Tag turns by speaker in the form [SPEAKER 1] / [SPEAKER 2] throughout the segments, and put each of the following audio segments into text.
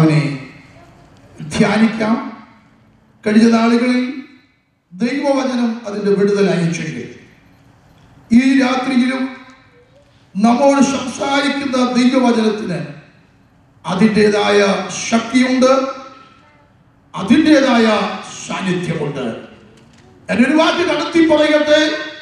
[SPEAKER 1] കർത്താവിനെ ധ്യാനിക്കാം കഴിഞ്ഞ നാളുകളിൽ ദൈവവചനം അതിൻ്റെ വിടുതൽ അയച്ചെങ്കിൽ ഈ രാത്രിയിലും നമ്മോട് സംസാരിക്കുന്ന ദൈവവചനത്തിന് അതിൻ്റെതായ ശക്തിയുണ്ട് അതിൻ്റെതായ സാന്നിധ്യമുണ്ട് എന്നൊരു വാക്ക് കടത്തി പറയട്ടെ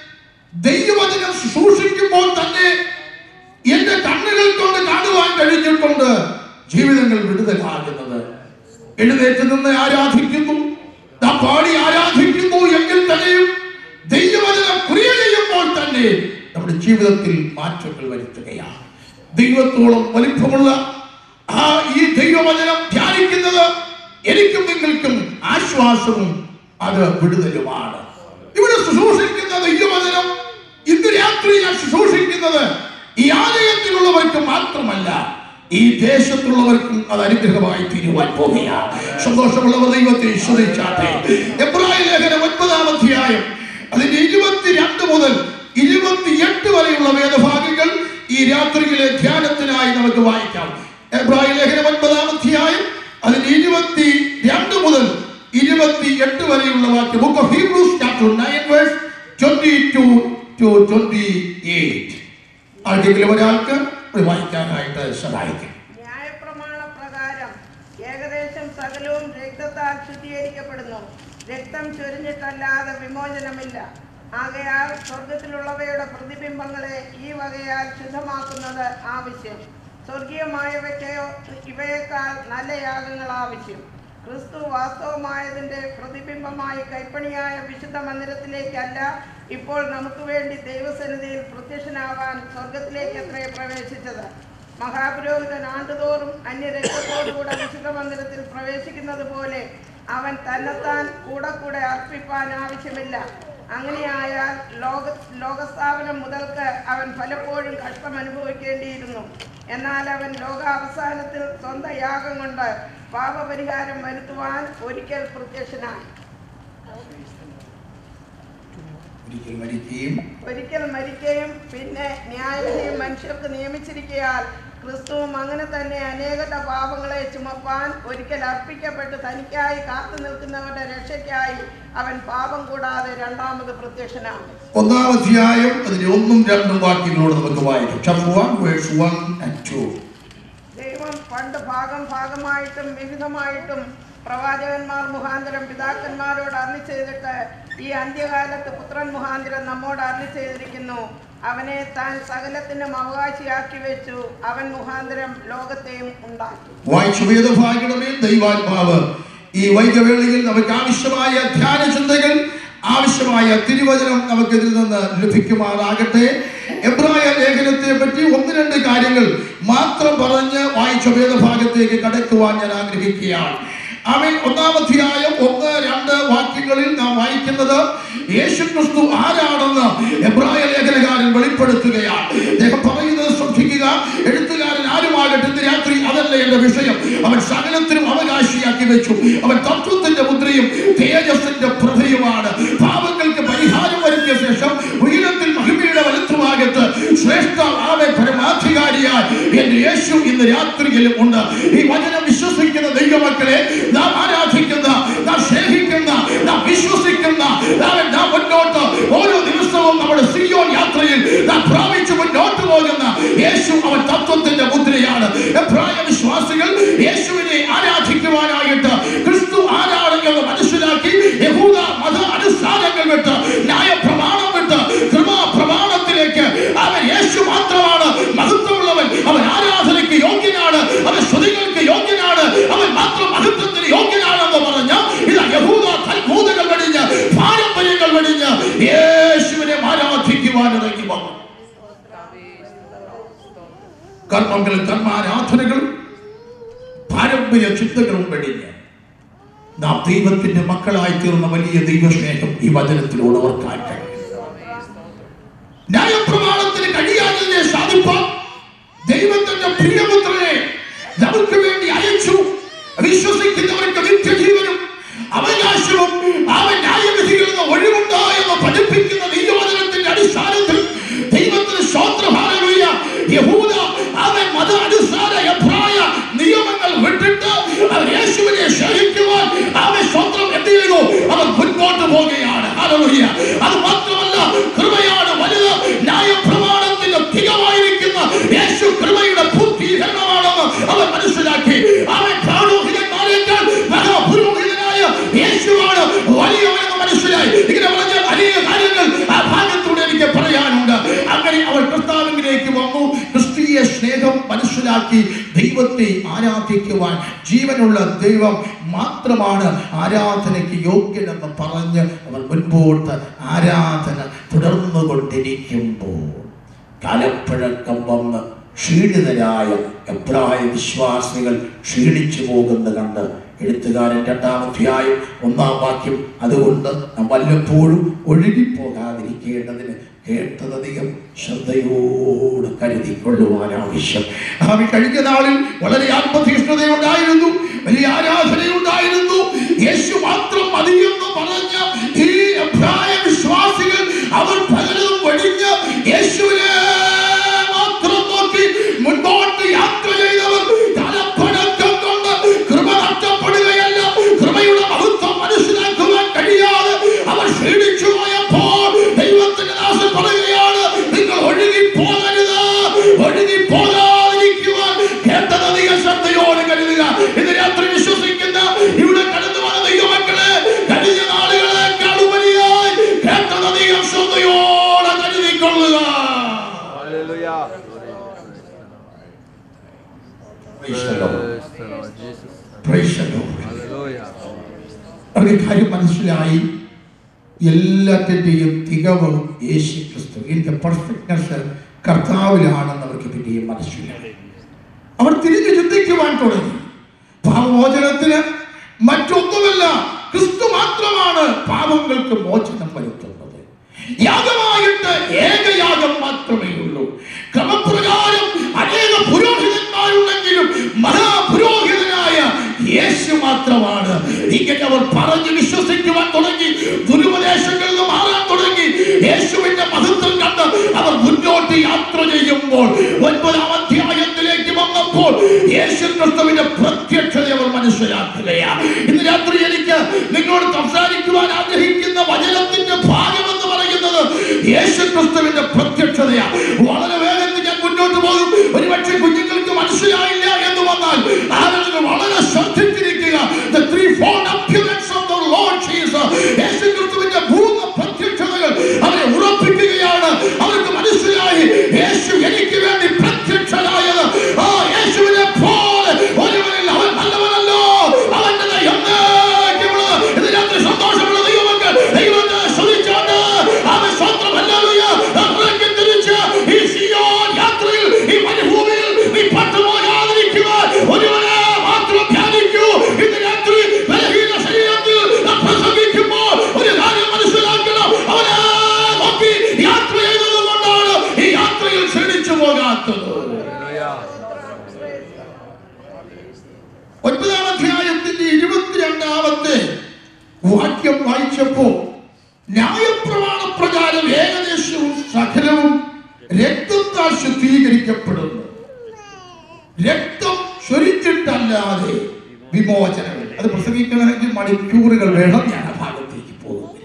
[SPEAKER 1] ദൈവവചനം ശുശ്രൂഷിക്കുമ്പോൾ തന്നെ എന്റെ കണ്ണുകൾ കൊണ്ട് കാണുവാൻ കഴിഞ്ഞിട്ടുണ്ട് ജീവിതങ്ങൾ വിടുതലാകുന്നത് എഴുന്നേറ്റ് നിന്ന് ആരാധിക്കുന്നു നാം പാടി ആരാധിക്കുന്നു എങ്കിൽ തന്നെയും ദൈവവചനം ക്രിയ ചെയ്യുമ്പോൾ തന്നെ നമ്മുടെ ജീവിതത്തിൽ മാറ്റങ്ങൾ വരുത്തുകയാണ് ദൈവത്തോളം വലിപ്പമുള്ള ആ ഈ ദൈവവചനം ധ്യാനിക്കുന്നത് എനിക്കും നിങ്ങൾക്കും ആശ്വാസവും അത് വിടുതലുമാണ് ഇവിടെ ശുശ്രൂഷിക്കുന്ന ദൈവവചനം ഇന്ന് രാത്രി ഞാൻ ശുശ്രൂഷിക്കുന്നത് ഈ ആലയത്തിലുള്ളവർക്ക് മാത്രമല്ല ഈ ദേശത്തുള്ളവർക്കും അത് അനുഗ്രഹമായി തീരുവാൻ പോകുകയാണ് സന്തോഷമുള്ളവർ ദൈവത്തെ ശ്രദ്ധിച്ചാട്ടെ എബ്രായ ലേഖനം ഒൻപതാം അധ്യായം അതിന്റെ ഇരുപത്തിരണ്ട് മുതൽ ഇരുപത്തിയെട്ട് വരെയുള്ള വേദഭാഗങ്ങൾ ഈ രാത്രിയിലെ ധ്യാനത്തിനായി നമുക്ക് വായിക്കാം എബ്രായ ലേഖനം ഒൻപതാം അധ്യായം അതിന്റെ ഇരുപത്തി രണ്ട് മുതൽ ഇരുപത്തി എട്ട് വരെയുള്ള വാക്യം book of Hebrews chapter nine verse twenty two to twenty eight ആർക്കെങ്കിലും ഒരാൾക്ക് ഇത് വായിക്കാനായിട്ട് സഹായിക്കും
[SPEAKER 2] ന്യായപ്രമാണ പ്രകാരം ഏകദേശം സകലവും രക്തത്താൽ ശുദ്ധീകരിക്കപ്പെടുന്നു രക്തം ചൊരിഞ്ഞിട്ടല്ലാതെ വിമോചനമില്ല ആകയാൽ സ്വർഗത്തിലുള്ളവയുടെ പ്രതിബിംബങ്ങളെ ഈ വകയാൽ ശുദ്ധമാക്കുന്നത് ആവശ്യം സ്വർഗീയമായവയ്ക്കോ ഇവയേക്കാൾ നല്ല യാഗങ്ങൾ ആവശ്യം ക്രിസ്തു വാസ്തവമായതിന്റെ പ്രതിബിംബമായി കൈപ്പണിയായ വിശുദ്ധ മന്ദിരത്തിലേക്കല്ല ഇപ്പോൾ നമുക്ക് വേണ്ടി ദൈവസന്നിധിയിൽ പ്രത്യക്ഷനാവാൻ സ്വർഗത്തിലേക്ക് എത്രേ പ്രവേശിച്ചത് മഹാപുരോഹിതൻ ആണ്ടുതോറും അന്യരക്തത്തോടുകൂടെ വിശുദ്ധ മന്ദിരത്തിൽ പ്രവേശിക്കുന്നത് പോലെ അവൻ തന്നെത്താൻ കൂടെ കൂടെ അർപ്പിപ്പാൻ ആവശ്യമില്ല അങ്ങനെയായാൽ ലോക ലോകസ്ഥാപനം മുതൽക്ക് അവൻ പലപ്പോഴും കഷ്ടം അനുഭവിക്കേണ്ടിയിരുന്നു എന്നാൽ അവൻ ലോകാവസാനത്തിൽ സ്വന്തം യാഗം കൊണ്ട് പാപപരിഹാരം വരുത്തുവാൻ ഒരിക്കൽ പ്രത്യക്ഷനായി
[SPEAKER 1] ഒരിക്കൽ മരിക്കുകയും
[SPEAKER 2] ഒരിക്കൽ മരിക്കുകയും പിന്നെ ന്യായവിധിയും മനുഷ്യർക്ക് നിയമിച്ചിരിക്കയാൽ ക്രിസ്തുവും അങ്ങനെ തന്നെ അനേകരുടെ പാപങ്ങളെ ചുമപ്പാൻ ഒരിക്കൽ അർപ്പിക്കപ്പെട്ട് തനിക്കായി കാത്തു നിൽക്കുന്നവരുടെ രക്ഷയ്ക്കായി അവൻ പാപം കൂടാതെ രണ്ടാമത് പ്രത്യക്ഷനാകും
[SPEAKER 1] ഒന്നാം അധ്യായം അതിന്റെ ഒന്നും രണ്ടും വാക്യങ്ങളോട് നമുക്ക് വായിക്കാം chapter one verse one and two
[SPEAKER 2] ദൈവം പണ്ട് ഭാഗം ഭാഗമായിട്ടും വിവിധമായിട്ടും പ്രവാചകന്മാർ മുഖാന്തരം പിതാക്കന്മാരോട് അരളി ചെയ്തിട്ട് ഈ അന്ത്യകാലത്ത് പുത്രൻ മുഖാന്തരം നമ്മോട് അരളി ചെയ്തിരിക്കുന്നു അവനെ താൻ സകലത്തിനും അവകാശിയാക്കി വെച്ചു അവൻ മുഖാന്തരം ലോകത്തെയും ഉണ്ടാക്കി
[SPEAKER 1] വായിച്ചു വേദഭാഗികളുടെ ദൈവാത്മാവ് ഈ വൈകവേളയിൽ നമുക്ക് ആവശ്യമായ ധ്യാന ചിന്തകൾ ആവശ്യമായ തിരുവചനം നമുക്ക് ഇതിൽ നിന്ന് ലഭിക്കുമാറാകട്ടെ എബ്രായ ലേഖനത്തെ പറ്റി ഒന്ന് രണ്ട് കാര്യങ്ങൾ മാത്രം പറഞ്ഞ് വായിച്ച വേദഭാഗത്തേക്ക് കടക്കുവാൻ ഞാൻ ആഗ്രഹിക്കുകയാണ് അവൻ ഒന്നാം അധ്യായം ഒന്ന് രണ്ട് വാക്യങ്ങളിൽ നാം വായിക്കുന്നത് യേശു ക്രിസ്തു ആരാണെന്ന് എബ്രായ ലേഖനകാരൻ വെളിപ്പെടുത്തുകയാണ് അദ്ദേഹം പറയുന്നത് ശ്രദ്ധിക്കുക എഴുത്തുകാരൻ ആരുമാകട്ടെ ഇന്ന് രാത്രി അതല്ല എന്റെ വിഷയം അവൻ സകലത്തിനും അവകാശിയാക്കി വെച്ചു അവൻ തത്വത്തിന്റെ മുദ്രയും തേജസ്സിന്റെ പ്രഭയുമാണ് പാപങ്ങൾക്ക് പരിഹാരം വരുത്തിയ ശേഷം ഉയരത്തിൽ മഹിമയുടെ വലത്തുഭാഗത്ത് ശ്രേഷ്ഠ ആവെ പരമാധികാരിയായി എന്റെ യേശു ഇന്ന് രാത്രിയിലും ഉണ്ട് ഈ വചനം വിശ്വസിക്കുന്ന ദൈവമക്കളെ നാം ആരാധിക്കുന്ന നാം സ്നേഹിക്കുന്ന നാം വിശ്വസിക്കുന്ന നാം നാം മുന്നോട്ട് ഓരോ ദിവസവും നമ്മുടെ സിയോൻ യാത്രയിൽ നാം പ്രാപിച്ചു മുന്നോട്ട് പോകുന്ന യേശു അവൻ തത്വത്തിന്റെ മുദ്രയാണ് എബ്രായ വിശ്വാസികൾ യേശുവിനെ ആരാധിക്കുവാനായിട്ട് ക്രിസ്തു ആരാണ് എന്ന് മനസ്സിലാക്കി യഹൂദ മത അനുഷ്ഠാനങ്ങൾ വിട്ട് ന്യായപ്രമാണം വിട്ട് കൃപാപ്രമാണത്തിലേക്ക് അവൻ യേശു മാത്രമാണ് മഹത്വമുള്ളവൻ അവൻ ആരാധനയ്ക്ക് യോഗ്യനാണ് അവൻ സ്തുതികൾക്ക് യോഗ്യനാണ് അവൻ മാത്രം മഹത്വത്തിന് യോഗ്യനാണെന്ന് പറഞ്ഞ ഇതാ യഹൂദ കൽഭൂതകൾ വെടിഞ്ഞ് പാരമ്പര്യങ്ങൾ വെടിഞ്ഞ് യേശുവിനെ ആരാധിക്കുവാൻ ഇറങ്ങി വന്നു കർമ്മങ്ങളും കർമാരാധനകളും പാരമ്പര്യ ചിന്തകളും വെടിഞ്ഞ് നാം ദൈവത്തിന്റെ മക്കളായി തീർന്ന വലിയ ദൈവസ്നേഹം ഈ വചനത്തിലൂടെ ഓർക്കാൻ കഴിയും ന്യായപ്രമാണത്തിന് കഴിയാത്തതിനെ സാധിപ്പാൻ ദൈവത്തിന്റെ പ്രിയപുത്രനെ നമുക്ക് വേണ്ടി അയച്ചു വിശ്വസിക്കുന്നവർക്ക് നിത്യജീവനും അവകാശവും അവൻ ന്യായവിധികളിൽ നിന്ന് ഒഴിവുണ്ടോ എന്ന് പഠിപ്പിക്കുന്ന ദൈവവചനത്തിന്റെ അടിസ്ഥാനത്തിൽ ദൈവത്തിന് സ്വോത്രഭാരമില്ല യഹൂദ അവൻ മത അടിസ്ഥാന എബ്രായ നിയമങ്ങൾ വിട്ടിട്ട് ശരിക്കുവാൻ അവൻ സ്വന്തം എന്ത് ചെയ്തു അവൻ മുൻപോട്ട് പോകുകയാണ് ഹല്ലേലൂയ. അത് മാത്രമല്ല കൃപയാണ് വലുത് ന്യായപ്രമാണത്തിന്റെ തികവായിരിക്കുന്ന യേശു കൃപയുടെ പൂർത്തീകരണമാണെന്ന് അവൻ മനസ്സിലാക്കി അവൻ പ്രാണോഹിതന്മാരേക്കാൾ മഹാപുരോഹിതനായ യേശുവാണ് വലിയവനെന്ന് മനസ്സിലായി ഇങ്ങനെ പറഞ്ഞാൽ അനേക കാര്യങ്ങൾ ആ ഭാഗത്തൂടെ എനിക്ക് പറയാനുണ്ട് അങ്ങനെ അവൻ കർത്താവിലേക്ക് വന്നു ക്രിസ്തീയ സ്നേഹം മനസ്സിലാക്കി ദൈവത്തെ ആരാധിക്കുവാൻ ജീവനുള്ള ദൈവം മാത്രമാണ് ആരാധനയ്ക്ക് യോഗ്യനെന്ന് പറഞ്ഞ് അവർ മുൻപോട്ട് ആരാധന തുടർന്നു കൊണ്ടിരിക്കുമ്പോൾ കാലപ്പഴക്കം വന്ന് ക്ഷീണിതരായ എബ്രായ വിശ്വാസികൾ ക്ഷീണിച്ചു പോകുന്നത് കണ്ട് എഴുത്തുകാരൻ രണ്ടാം അധ്യായം ഒന്നാം വാക്യം അതുകൊണ്ട് നാം വല്ലപ്പോഴും ഒഴുകിപ്പോകാതിരിക്കേണ്ടതിന് കേട്ടതധികം ശ്രദ്ധയോട് കരുതിക്കൊള്ളുവാൻ ആവശ്യം അവൻ കഴിഞ്ഞ നാളിൽ വളരെ ആത്മതീഷ്ണതയുണ്ടായിരുന്നു വലിയ ആരാധനയുണ്ടായിരുന്നു യേശു മാത്രം മതിയെന്ന് പറഞ്ഞ ഈ അഭിപ്രായ വിശ്വാസികൾ അവർ പലരും വടിഞ്ഞ് യേശുവിനെ മാത്രം നോക്കി മുൻപോട്ട് യാത്ര ചെയ്തവർ തലപ്പടക്കം കൊണ്ട് കൃപ നഷ്ടപ്പെടുകയല്ല കൃപയുടെ മഹത്വം മനസ്സിലാക്കുവാൻ കഴിയാതെ അവർ ക്ഷീണിച്ചു പോയപ്പോൾ ദൈവത്തിന്റെ ദാസൻ പറയുകയാണ് നിങ്ങൾ ഒഴുകി പോകരുത് ഒഴുകി പോകാതിരിക്കുവാൻ കേട്ടതധികം ശ്രദ്ധയോടെ കരുതുക ഇത് രാത്രി വിശ്വസിക്കുന്ന ഇവിടെ കടന്നു വന്ന ദൈവമക്കളെ കഴിഞ്ഞ നാളുകളെക്കാൾ ഉപരിയായി കേട്ടതധികം ശ്രദ്ധയോടെ കരുതിക്കൊള്ളുക
[SPEAKER 3] Hallelujah.
[SPEAKER 1] Praise the Lord.
[SPEAKER 3] Praise the Lord Jesus.
[SPEAKER 1] Praise the Lord.
[SPEAKER 3] Hallelujah.
[SPEAKER 1] അവർക്ക് കാര്യം മനസ്സിലായി എല്ലാത്തിൻ്റെയും തികവ് യേശു ക്രിസ്തു ഇതിന്റെ പെർഫെക്റ്റ്നെസ് കർത്താവിലാണെന്ന് അവർക്ക് പിന്നെയും മനസ്സിലായി അവർ തിരിഞ്ഞു ചിന്തിക്കുവാൻ തുടങ്ങി പാപമോചനത്തിന് മറ്റൊന്നുമല്ല ക്രിസ്തു മാത്രമാണ് പാപങ്ങൾക്ക് മോചനം വരുത്തുന്നത് യാഗമായിട്ട് ഏകയാഗം മാത്രമേ ഉള്ളൂ ക്രമപ്രകാരം അനേക പുരോഹിതന്മാരുണ്ടെങ്കിലും മഹാപുരോഹിതനായ യേശു മാത്രമാണ് ഇങ്ങനെ അവർ പറഞ്ഞു വിശ്വസിക്കുവാൻ തുടങ്ങി ദുരുപദേശങ്ങളിൽ നിന്ന് മാറാൻ തുടങ്ങി യേശുവിന്റെ മഹത്വം കണ്ട് അവർ മുന്നോട്ട് യാത്ര ചെയ്യുമ്പോൾ ഒൻപതാം അധ്യായത്തിലേക്ക് വന്നപ്പോൾ യേശു ക്രിസ്തുവിന്റെ പ്രത്യക്ഷത അവർ മനസ്സിലാക്കുകയാണ് ഇന്ന് രാത്രി എനിക്ക് നിങ്ങളോട് സംസാരിക്കുവാൻ ആഗ്രഹിക്കുന്ന വചനത്തിന്റെ ഭാഗം എന്ന് പറയുന്നത് യേശു ക്രിസ്തുവിന്റെ പ്രത്യക്ഷതയാണ് വളരെ വേഗത്തിൽ ഞാൻ മുന്നോട്ട് പോകും ഒരുപക്ഷെ കുഞ്ഞുങ്ങൾക്ക് മനസ്സിലായില്ല എന്ന് വന്നാൽ ആളുകൾ വളരെ ശ്രദ്ധിച്ചിരിക്കുക The threefold appearance of the Lord Jesus. യേശു ക്രിസ്തുവിന്റെ മൂന്ന് പ്രത്യക്ഷതകൾ അവരെ ഉറപ്പിക്കുകയാണ് അവർക്ക് മനസ്സിലായി യേശു എനിക്ക് വേണ്ടി പ്രത്യക്ഷനായത് ആ യേശുവിനെ പോലെ ഒരുവനിൽ അവൻ നല്ലവനല്ലോ അവന്റെ എന്നേക്കുമുള്ളത് ഇത് രാത്രി സന്തോഷമുള്ള ദൈവമക്കൾ ദൈവത്തെ സ്തുതിച്ചുകൊണ്ട് അവൻ സ്വന്തം ഹല്ലേലൂയ ഇറങ്ങി തിരിച്ച് ഈ സിയോൻ യാത്രയിൽ ഈ മരുഭൂമിയിൽ നീ പട്ടുപോകാതിരിക്കുവാൻ ഒരുവനെ മാത്രം ധ്യാനിക്കൂ ഇന്ന് രാത്രി ബലഹീന ശരീരത്തിൽ നാം പ്രസംഗിക്കുമ്പോൾ ഒരു കാര്യം മനസ്സിലാക്കണം അവനെ നോക്കി യാത്ര ചെയ്തത് കൊണ്ടാണ് ഈ യാത്രയിൽ ക്ഷണിച്ചു പോകാത്തത്
[SPEAKER 3] Hallelujah.
[SPEAKER 1] ഒൻപതാം അധ്യായത്തിന്റെ ഇരുപത്തിരണ്ടാമത്തെ വാക്യം വായിച്ചപ്പോ ന്യായപ്രമാണ പ്രകാരം ഏകദേശവും സകലവും രക്തത്താൽ ശുദ്ധീകരിക്കപ്പെടുന്നു രക്തം ചൊരിച്ചിട്ടല്ലാതെ വിമോചനമില്ല അത് പ്രസംഗിക്കണമെങ്കിൽ മണിക്കൂറുകൾ വേണം ഞാൻ ആ ഭാഗത്തേക്ക് പോകുന്നില്ല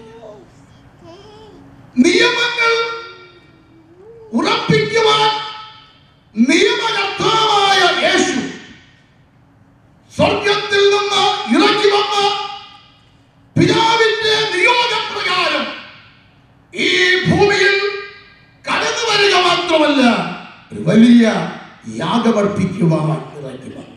[SPEAKER 1] നിയമങ്ങൾ ഉറപ്പിക്കുവാൻ നിയമകർത്താവായ യേശു സ്വർഗത്തിൽ നിന്ന് ഇറങ്ങി വന്ന പിതാവിന്റെ നിയോഗപ്രകാരം ഈ ഭൂമിയിൽ കടന്നു വരിക മാത്രമല്ല ഒരു വലിയ യാഗമർപ്പിക്കുവാൻ ഇറങ്ങി വന്നു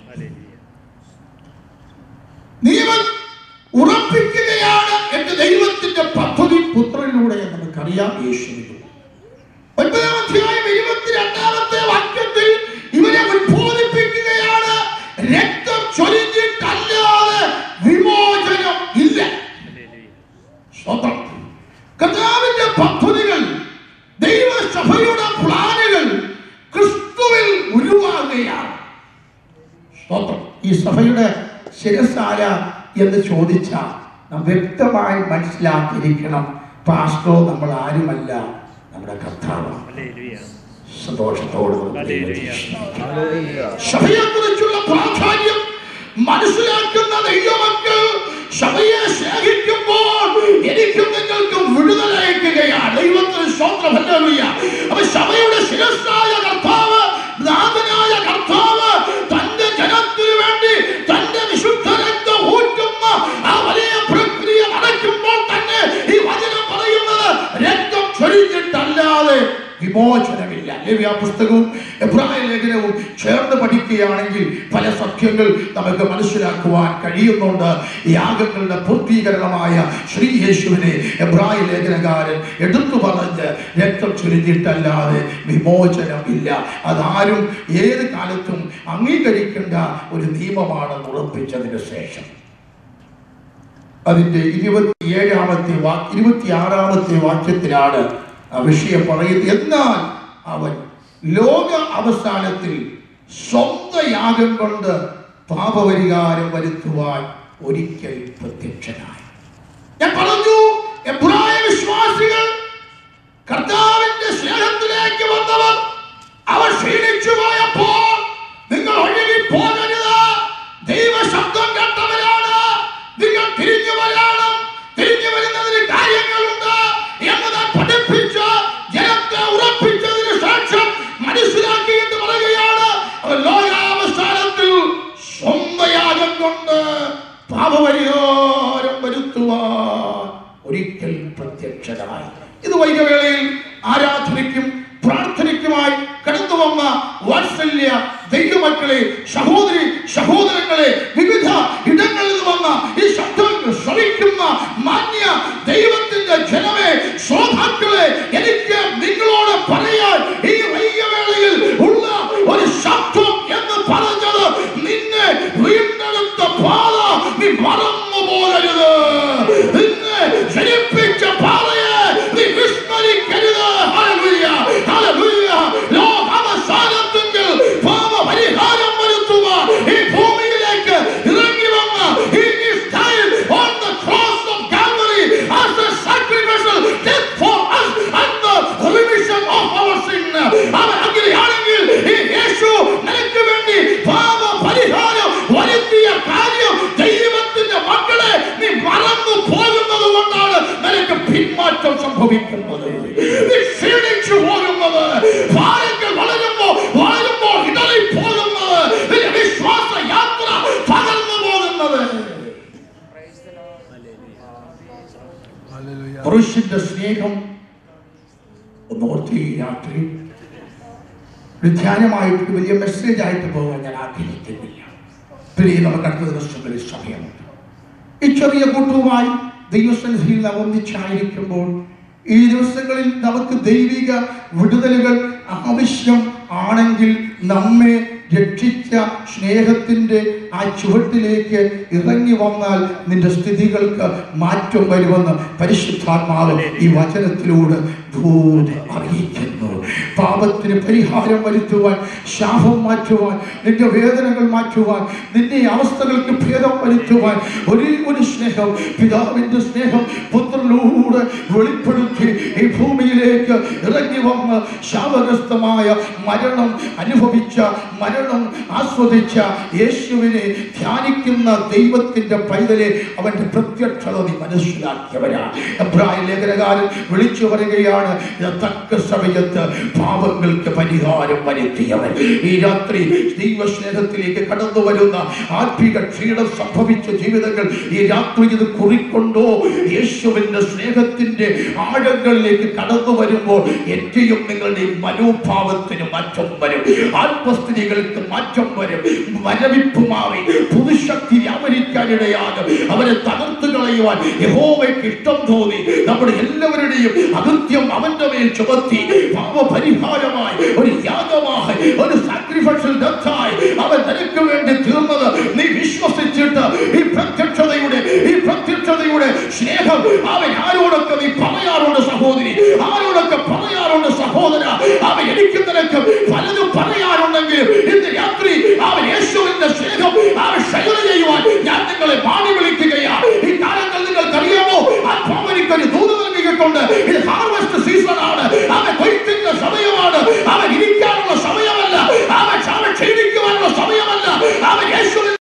[SPEAKER 1] നിയമം ഉറപ്പിക്കുകയാണ് എന്റെ ദൈവത്തിന്റെ പദ്ധതി പുത്രനിലൂടെ എന്ന് നമുക്കറിയാം യേശുവിലൂടെ ഒൻപതാം അധ്യായം ഇരുപത്തിരണ്ടാമത്തെ വാക്യത്തിൽ ഇവരെ ഉദ്ബോധിപ്പിക്കുകയാണ് രക്തം ചൊരിഞ്ഞിട്ടല്ലാതെ വിമോചനം ഇല്ല സ്വതം കർത്താവിന്റെ പദ്ധതികൾ ദൈവസഭയുടെ പ്ലാനുകൾ ക്രിസ്തുവിൽ ഉരുവാകുകയാണ് സ്തോത്രം ഈ സഭയുടെ ശിരസാര എന്ന് ചോദിച്ചാൽ നാം വ്യക്തമായി മനസ്സിലാക്കിയിരിക്കണം പാസ്റ്റോ നമ്മൾ ആരുമല്ല നമ്മുടെ കർത്താവാണ് സന്തോഷത്തോടെ നമുക്ക് ദൈവത്തെ സ്തുതിക്കാം.
[SPEAKER 3] Hallelujah.
[SPEAKER 1] സഭയെക്കുറിച്ചുള്ള പ്രാധാന്യം മനസ്സിലാക്കുന്ന ദൈവമക്കൾ സഭയെ സ്നേഹിക്കുമ്പോൾ എനിക്കും നിങ്ങൾക്കും വിടുതലയക്കുകയാണ് ദൈവത്തിന് സ്വന്തം അപ്പൊ സഭയുടെ ശിരസ്സായ കർത്താവ് നാഥനായ കർത്താവ് തന്റെ ജനത്തിനു വേണ്ടി തന്റെ വിശുദ്ധ രക്തം ഊറ്റുന്ന ആ വലിയ പ്രക്രിയ നടക്കുമ്പോൾ തന്നെ ഈ വചനം പറയുന്നത് രക്തം ചൊരിഞ്ഞിട്ടല്ലാതെ വിമോചനമില്ല ലേവ്യ പുസ്തകവും എബ്രായ ലേഖനവും ചേർന്ന് പഠിക്കുകയാണെങ്കിൽ പല സത്യങ്ങൾ നമുക്ക് മനസ്സിലാക്കുവാൻ കഴിയുന്നുണ്ട് യാഗങ്ങളുടെ പൂർത്തീകരണമായ ശ്രീ യേശുവിനെ എബ്രായ ലേഖനകാരൻ എടുത്തു പറഞ്ഞ് രക്തം ചുരുങ്ങിയിട്ടല്ലാതെ വിമോചനമില്ല അതാരും ഏത് കാലത്തും അംഗീകരിക്കേണ്ട ഒരു നിയമമാണ് ഉറപ്പിച്ചതിന് ശേഷം അതിന്റെ ഇരുപത്തിയേഴാമത്തെ വാ ഇരുപത്തിയാറാമത്തെ വാക്യത്തിലാണ് ആ വിഷയം പറയുന്നത് എന്നാൽ അവൻ ലോക അവസാനത്തിൽ സ്വന്തം യാഗം കൊണ്ട് പാപപരിഹാരം വരുത്തുവാൻ ഒരിക്കൽ പ്രത്യക്ഷനായി ഞാൻ പറഞ്ഞു എബ്രായ വിശ്വാസികൾ കർത്താവിന്റെ സ്നേഹത്തിലേക്ക് വന്നവർ അവർ ക്ഷീണിച്ചു പോയപ്പോൾ നിങ്ങൾ ഒഴുകി പോകരുത് ദൈവ ശബ്ദം കേട്ടവരാണ് നിങ്ങൾ തിരിഞ്ഞു വരണം തിരിഞ്ഞു വരുന്നതിന് കാര്യങ്ങളുണ്ട് എന്ന് താൻ പഠിപ്പിച്ച് ജനത്തെ ഉറപ്പിച്ചതിന് ശേഷം മനസ്സിലാക്കി എന്ന് പറയുകയാണ് അവർ ലോകാവസാനത്തിൽ സ്വന്തയാഗം കൊണ്ട് പാപപരിഹാരം വരുത്തുവാൻ ഒരിക്കൽ പ്രത്യക്ഷനായി ഇത് വൈകവേളയിൽ ആരാധനയ്ക്കും പ്രാർത്ഥനയ്ക്കുമായി കടന്നു വന്ന വാത്സല്യ ദൈവമക്കളെ സഹോദരി സഹോദരങ്ങളെ വിവിധ ഇടങ്ങളിൽ നിന്ന് വന്ന ഈ ശബ്ദം ശ്രമിക്കുന്ന മാന്യ ദൈവത്തിന്റെ ജനമേ ശ്രോതാക്കളെ എനിക്ക് നിങ്ങളോട് പറയാൻ ഈ വൈകവേളയിൽ ഉള്ള ഒരു ശബ്ദം എന്ന് പറഞ്ഞത് നിന്നെ വീണ്ടെടുത്ത പാത നീ മറന്നു പോകരുത് നിന്നെ ജനിപ്പിച്ച പാതയെ നീ വിസ്മരിക്കരുത് ഹല്ലേലൂയ ഹല്ലേലൂയ ലോകാവസാനത്തിൽ പാപപരിഹാരം വരുത്തുവാൻ ഈ ഭൂമിയിലേക്ക് ഇറങ്ങി വന്ന he is died on the cross of Calvary as a sacrificial death for us and the remission of our sin അവൻ അങ്ങനെയാണെങ്കിൽ ഈ യേശു നിനക്ക് വേണ്ടി പാപപരിഹാരം വരുത്തിയ കാര്യം ദൈവത്തിന്റെ മക്കളെ നീ മറന്നു പോകുന്നത് കൊണ്ടാണ് നിനക്ക് പിന്മാറ്റം സംഭവിക്കുന്നത് നീ ക്ഷീണിച്ചു പോകുന്നത് ഭാരങ്ങൾ വളരുമ്പോ വളരുമ്പോൾ ഇടറി പോകുന്നത് നിന്റെ വിശ്വാസ യാത്ര തകർന്നു പോകുന്നത് പുരുഷന്റെ സ്നേഹം ഒന്ന് ഓർത്തി ഈ രാത്രി ഒരു ധ്യാനമായിട്ട് വലിയ മെസ്സേജ് ആയിട്ട് പോകാൻ ഞാൻ ആഗ്രഹിക്കുന്നില്ല പ്രിയ നമുക്ക് അടുത്ത ദിവസങ്ങളിൽ സമയമുണ്ട് ഈ ചെറിയ കൂട്ടവുമായി ദൈവസന്നിധിയിൽ നാം ഒന്നിച്ചായിരിക്കുമ്പോൾ ഈ ദിവസങ്ങളിൽ നമുക്ക് ദൈവിക വിടുതലുകൾ ആവശ്യം ആണെങ്കിൽ നമ്മെ രക്ഷിച്ച സ്നേഹത്തിന്റെ ആ ചുവട്ടിലേക്ക് ഇറങ്ങി വന്നാൽ നിന്റെ സ്ഥിതികൾക്ക് മാറ്റം വരുമെന്ന് പരിശുദ്ധാത്മാവ് ഈ വചനത്തിലൂടെ ഭൂത് അറിയിക്കുന്നു പാപത്തിന് പരിഹാരം വരുത്തുവാൻ ശാപം മാറ്റുവാൻ നിന്റെ വേദനകൾ മാറ്റുവാൻ നിന്റെ അവസ്ഥകൾക്ക് ഭേദം വരുത്തുവാൻ ഒരേ ഒരു സ്നേഹം പിതാവിന്റെ സ്നേഹം പുത്രനിലൂടെ വെളിപ്പെടുത്തി ഈ ഭൂമിയിലേക്ക് ഇറങ്ങി വന്ന് ശാപഗ്രസ്തമായ മരണം അനുഭവിച്ച മരണം ആസ്വദിച്ച യേശുവിനെ ധ്യാനിക്കുന്ന ദൈവത്തിന്റെ പൈതലെ അവന്റെ പ്രത്യക്ഷത നീ മനസ്സിലാക്കിയവരാ എബ്രായ ലേഖനകാരൻ വിളിച്ചു പറയുകയാണ് ഇത് തക്ക സമയത്ത് പാപങ്ങൾക്ക് പരിഹാരം വരുത്തിയവൻ ഈ രാത്രി ദൈവസ്നേഹത്തിലേക്ക് കടന്നു വരുന്ന ആത്മീക ക്ഷീണം സംഭവിച്ച ജീവിതങ്ങൾ ഈ രാത്രി ഇത് കുറിക്കൊണ്ടോ യേശുവിന്റെ സ്നേഹത്തിന്റെ ആഴങ്ങളിലേക്ക് കടന്നു വരുമ്പോൾ എന്റെയും നിങ്ങളുടെയും മനോഭാവത്തിന് മാറ്റം വരും ആത്മസ്ഥിതികൾക്ക് മാറ്റം വരും മരവിപ്പ് മാറി പുതുശക്തി വ്യാപരിക്കാനിടയാകും അവരെ തകർത്തു കളയുവാൻ യഹോവയ്ക്ക് ഇഷ്ടം തോന്നി നമ്മുടെ എല്ലാവരുടെയും അകൃത്യം അവന്റെ മേൽ ചുമത്തി പാപപരിഹാരമായി ഒരു യാഗം